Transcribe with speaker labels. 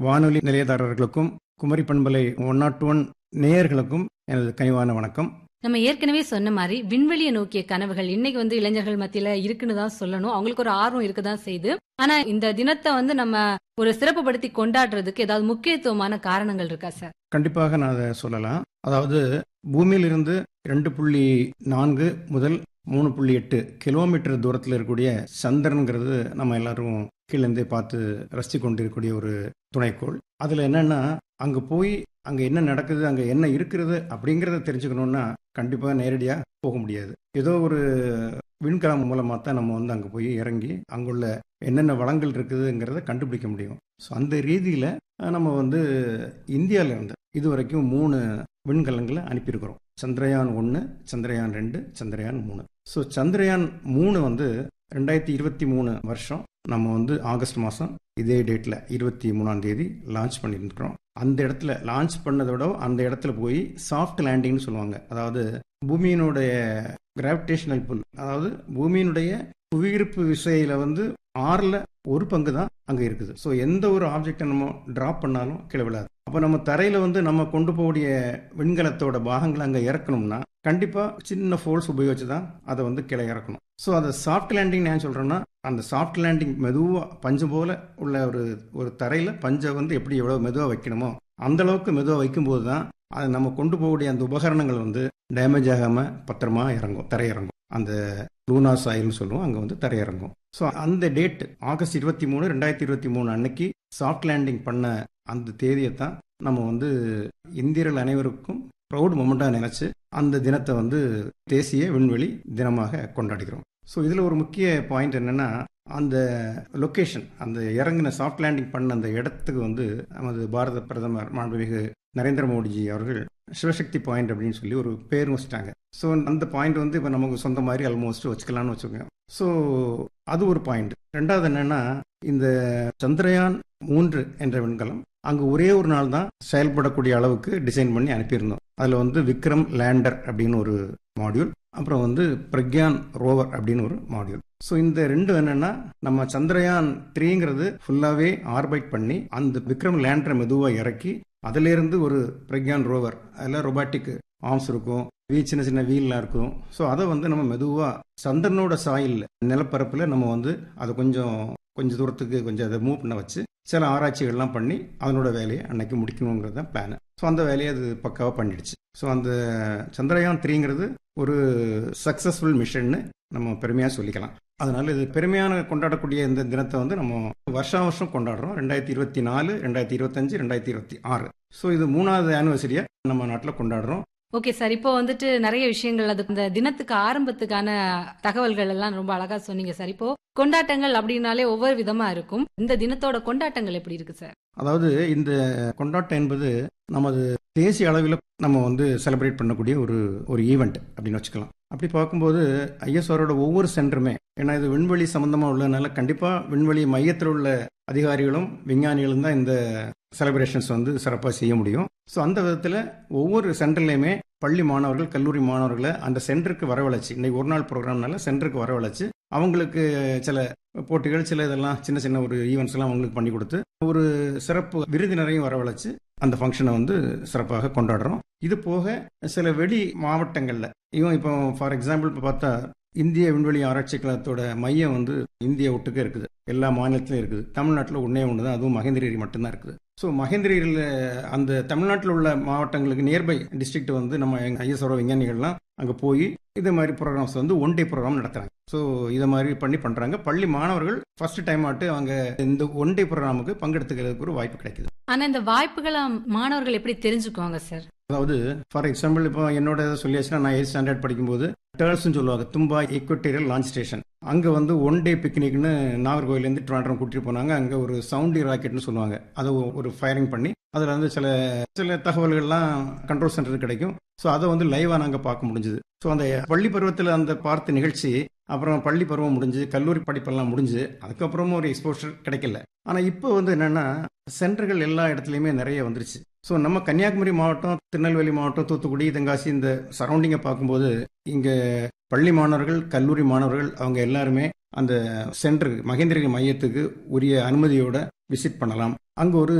Speaker 1: வானொலி நிலையதாரர்களுக்கும் குமரி பண்பலை one not one நேயர்களுக்கும் எனது கனிவான வணக்கம்
Speaker 2: நம்ம ஏற்கனவே சொன்ன மாதிரி விண்வெளியை நோக்கிய கனவுகள் இன்னைக்கு வந்து இளைஞர்கள் மத்தியில இருக்குன்னு தான் சொல்லணும் அவங்களுக்கு ஒரு ஆர்வம் இருக்கதான் செய்யுது ஆனா இந்த தினத்தை வந்து நம்ம ஒரு சிறப்புப்படுத்தி கொண்டாடுறதுக்கு ஏதாவது முக்கியத்துவமான காரணங்கள் இருக்கா சார்
Speaker 1: கண்டிப்பாக நான் அதை சொல்லலாம் அதாவது பூமியிலிருந்து ரெண்டு புள்ளி நான்கு முதல் மூணு புள்ளி எட்டு கிலோமீட்டர் தூரத்தில் இருக்கக்கூடிய சந்திரனுங்கிறது நம்ம எல்லாரும் கீழேருந்தே பார்த்து ரசித்து கொண்டிருக்கக்கூடிய ஒரு துணைக்கோள் அதில் என்னன்னா அங்கே போய் அங்கே என்ன நடக்குது அங்கே என்ன இருக்கிறது அப்படிங்கிறத தெரிஞ்சுக்கணுன்னா கண்டிப்பாக நேரடியாக போக முடியாது ஏதோ ஒரு விண்கலம் மூலமாக தான் நம்ம வந்து அங்கே போய் இறங்கி அங்குள்ள என்னென்ன வளங்கள் இருக்குதுங்கிறத கண்டுபிடிக்க முடியும் ஸோ அந்த ரீதியில் நம்ம வந்து இந்தியாவில் இருந்து இது வரைக்கும் மூணு விண்கலங்களை அனுப்பியிருக்கிறோம் சந்திரயான் ஒன்று சந்திரயான் ரெண்டு சந்திரயான் மூணு ஸோ சந்திரயான் மூணு வந்து ரெண்டாயிரத்தி இருபத்தி மூணு வருஷம் நம்ம வந்து ஆகஸ்ட் மாதம் இதே டேட்டில் இருபத்தி மூணாம் தேதி லான்ச் பண்ணியிருக்கிறோம் அந்த இடத்துல லான்ச் பண்ணதோட அந்த இடத்துல போய் சாஃப்ட் லேண்டிங்னு சொல்லுவாங்க அதாவது பூமியினுடைய கிராவிடேஷனல் புல் அதாவது பூமியினுடைய புவியீர்ப்பு விசையில வந்து ஆறில் ஒரு பங்கு தான் அங்கே இருக்குது ஸோ எந்த ஒரு ஆப்ஜெக்டை நம்ம ட்ராப் பண்ணாலும் கீழே விழாது அப்போ நம்ம தரையில் வந்து நம்ம கொண்டு போகக்கூடிய விண்கலத்தோட பாகங்களை அங்கே இறக்கணும்னா கண்டிப்பாக சின்ன ஃபோர்ஸ் உபயோகிச்சு தான் அதை வந்து கீழே இறக்கணும் ஸோ அதை சாஃப்ட் லேண்டிங் நான் சொல்கிறேன்னா அந்த சாஃப்ட் லேண்டிங் மெதுவாக பஞ்சு போல உள்ள ஒரு ஒரு தரையில் பஞ்சை வந்து எப்படி எவ்வளோ மெதுவாக வைக்கணுமோ அந்த அளவுக்கு மெதுவாக வைக்கும்போது தான் அது நம்ம கொண்டு போகக்கூடிய அந்த உபகரணங்கள் வந்து டேமேஜ் ஆகாமல் பத்திரமா இறங்கும் தரையிறங்கும் அந்த லூனா சாயில்னு சொல்லுவோம் அங்கே வந்து தரையிறங்கும் ஸோ அந்த டேட் ஆகஸ்ட் இருபத்தி மூணு ரெண்டாயிரத்தி இருபத்தி மூணு அன்னைக்கு சாஃப்ட் லேண்டிங் பண்ண அந்த தேதியை தான் நம்ம வந்து இந்தியர்கள் அனைவருக்கும் ப்ரௌட் மொமெண்ட்டாக நினச்சி அந்த தினத்தை வந்து தேசிய விண்வெளி தினமாக கொண்டாடுகிறோம் ஸோ இதில் ஒரு முக்கிய பாயிண்ட் என்னென்னா அந்த லொக்கேஷன் அந்த இறங்கின சாஃப்ட் லேண்டிங் பண்ண அந்த இடத்துக்கு வந்து நமது பாரத பிரதமர் மாண்புமிகு நரேந்திர மோடிஜி அவர்கள் சிவசக்தி பாயிண்ட் அப்படின்னு சொல்லி ஒரு பேரும் வச்சுட்டாங்க ஸோ அந்த பாயிண்ட் வந்து இப்போ நமக்கு சொந்த மாதிரி ஆல்மோஸ்ட் வச்சுக்கலாம்னு வச்சுக்கோங்க ஸோ அது ஒரு பாயிண்ட் ரெண்டாவது என்னன்னா இந்த சந்திரயான் மூன்று என்ற விண்கலம் அங்கே ஒரே ஒரு நாள் தான் செயல்படக்கூடிய அளவுக்கு டிசைன் பண்ணி அனுப்பியிருந்தோம் அதில் வந்து விக்ரம் லேண்டர் அப்படின்னு ஒரு மாடியூல் அப்புறம் வந்து பிரக்யான் ரோவர் அப்படின்னு ஒரு மாடியூல் ஸோ இந்த ரெண்டு என்னன்னா நம்ம சந்திரயான் த்ரீங்கிறது ஃபுல்லாகவே ஆர்பைட் பண்ணி அந்த விக்ரம் லேண்டரை மெதுவாக இறக்கி அதிலிருந்து ஒரு பிரக்யான் ரோவர் அதில் ரொபாட்டிக் ஆர்ம்ஸ் இருக்கும் வீ சின்ன சின்ன வீல்லாம் இருக்கும் ஸோ அதை வந்து நம்ம மெதுவாக சந்திரனோட சாயில் நிலப்பரப்பில் நம்ம வந்து அதை கொஞ்சம் கொஞ்சம் தூரத்துக்கு கொஞ்சம் அதை மூவ் பண்ண வச்சு சில ஆராய்ச்சிகள்லாம் பண்ணி அதனோட வேலையை அன்னைக்கு முடிக்கணுங்கிறது தான் பிளான் ஸோ அந்த வேலையை அது பக்காவாக பண்ணிடுச்சு ஸோ அந்த சந்திரயான் த்ரீங்கிறது ஒரு சக்ஸஸ்ஃபுல் மிஷன்னு நம்ம பெருமையாக சொல்லிக்கலாம் அதனால இது பெருமையான கொண்டாடக்கூடிய இந்த தினத்தை வந்து நம்ம வருஷா வருஷம் கொண்டாடுறோம் ரெண்டாயிரத்தி இருபத்தி நாலு ரெண்டாயிரத்தி இருபத்தஞ்சு ரெண்டாயிரத்தி இருபத்தி ஆறு ஸோ இது மூணாவது ஆனிவர்சரியா நம்ம நாட்டில் கொண்டாடுறோம்
Speaker 2: ஓகே சார் இப்போ வந்துட்டு நிறைய விஷயங்கள் அது இந்த தினத்துக்கு ஆரம்பத்துக்கான தகவல்கள் எல்லாம் ரொம்ப அழகா சொன்னீங்க சார் இப்போ கொண்டாட்டங்கள் அப்படின்னாலே ஒவ்வொரு விதமா இருக்கும் இந்த தினத்தோட கொண்டாட்டங்கள் எப்படி இருக்கு சார்
Speaker 1: அதாவது இந்த கொண்டாட்டம் என்பது நமது தேசிய அளவில் நம்ம வந்து செலிப்ரேட் பண்ணக்கூடிய ஒரு ஒரு ஈவெண்ட் அப்படின்னு வச்சுக்கலாம் அப்படி பார்க்கும்போது ஐஎஸ்ஆரோட ஒவ்வொரு சென்டருமே ஏன்னா இது விண்வெளி சம்பந்தமாக உள்ளதுனால கண்டிப்பாக விண்வெளி மையத்தில் உள்ள அதிகாரிகளும் விஞ்ஞானிகளும் தான் இந்த செலிப்ரேஷன்ஸ் வந்து சிறப்பாக செய்ய முடியும் ஸோ அந்த விதத்தில் ஒவ்வொரு சென்டர்லையுமே பள்ளி மாணவர்கள் கல்லூரி மாணவர்களை அந்த சென்டருக்கு வரவழைச்சு இன்னைக்கு ஒரு நாள் ப்ரோக்ராம்னால சென்டருக்கு வரவழைச்சு அவங்களுக்கு சில போட்டிகள் சில இதெல்லாம் சின்ன சின்ன ஒரு ஈவெண்ட்ஸ் எல்லாம் அவங்களுக்கு பண்ணி கொடுத்து ஒரு சிறப்பு விருந்தினரையும் வரவழைச்சு அந்த ஃபங்க்ஷனை வந்து சிறப்பாக கொண்டாடுறோம் இது போக சில வெளி மாவட்டங்களில் இவன் இப்போ ஃபார் எக்ஸாம்பிள் இப்போ பார்த்தா இந்திய விண்வெளி ஆராய்ச்சி கழகத்தோட மையம் வந்து இந்திய ஒட்டுக்கே இருக்குது எல்லா மாநிலத்திலும் இருக்குது தமிழ்நாட்டில் ஒன்றே ஒன்று தான் அதுவும் மகேந்திரகிரி மட்டும்தான் இருக்குது ஸோ மகேந்திரகிரியில் அந்த தமிழ்நாட்டில் உள்ள மாவட்டங்களுக்கு நியர்பை டிஸ்ட்ரிக்ட் வந்து நம்ம ஐஎஸ்ஆர்ஓ விஞ்ஞானிகள்லாம் அங்கே போய் இதே மாதிரி ப்ரோக்ராம்ஸ் வந்து ஒன் டே ப்ரோக்ராம் நடத்துகிறாங்க ஸோ இதை மாதிரி பண்ணி பண்ணுறாங்க பள்ளி மாணவர்கள் ஃபர்ஸ்ட் டைம் ஆட்டு அவங்க இந்த ஒன் டே ப்ரோக்ராமுக்கு பங்கெடுத்துக்கிறதுக்கு ஒரு வாய்ப்பு கிடைக்குது
Speaker 2: ஆனா இந்த வாய்ப்புகளை மாணவர்கள் எப்படி தெரிஞ்சுக்குவாங்க சார்
Speaker 1: அதாவது ஃபார் எக்ஸாம்பிள் இப்போ என்னோட சொல்லியாச்சுன்னா நான் எயிட் ஸ்டாண்டர்ட் படிக்கும்போது டேர்ஸ்னு சொல்லுவாங்க தும்பா ஈக்வட்டேரியல் லான்ச் ஸ்டேஷன் அங்கே வந்து ஒன் டே பிக்னிக்னு நாகர்கோவிலேருந்து ட்ராண்டம் கூட்டிட்டு போனாங்க அங்கே ஒரு சவுண்டி ராக்கெட்னு சொல்லுவாங்க அதை ஒரு ஃபயரிங் பண்ணி அதில் வந்து சில சில தகவல்கள்லாம் கண்ட்ரோல் சென்டர் கிடைக்கும் ஸோ அதை வந்து லைவாக நாங்கள் பார்க்க முடிஞ்சுது ஸோ அந்த பள்ளி பருவத்தில் அந்த பார்த்த நிகழ்ச்சி அப்புறம் பள்ளி பருவம் முடிஞ்சு கல்லூரி படிப்பெல்லாம் முடிஞ்சு அதுக்கப்புறமும் ஒரு எக்ஸ்போஷர் கிடைக்கல ஆனால் இப்போ வந்து என்னென்னா சென்டர்கள் எல்லா இடத்துலையுமே நிறைய வந்துருச்சு ஸோ நம்ம கன்னியாகுமரி மாவட்டம் திருநெல்வேலி மாவட்டம் தூத்துக்குடி தென்காசி இந்த சரௌண்டிங்கை பார்க்கும்போது இங்கே பள்ளி மாணவர்கள் கல்லூரி மாணவர்கள் அவங்க எல்லாருமே அந்த சென்டர் மகேந்திரகிரி மையத்துக்கு உரிய அனுமதியோட விசிட் பண்ணலாம் அங்கே ஒரு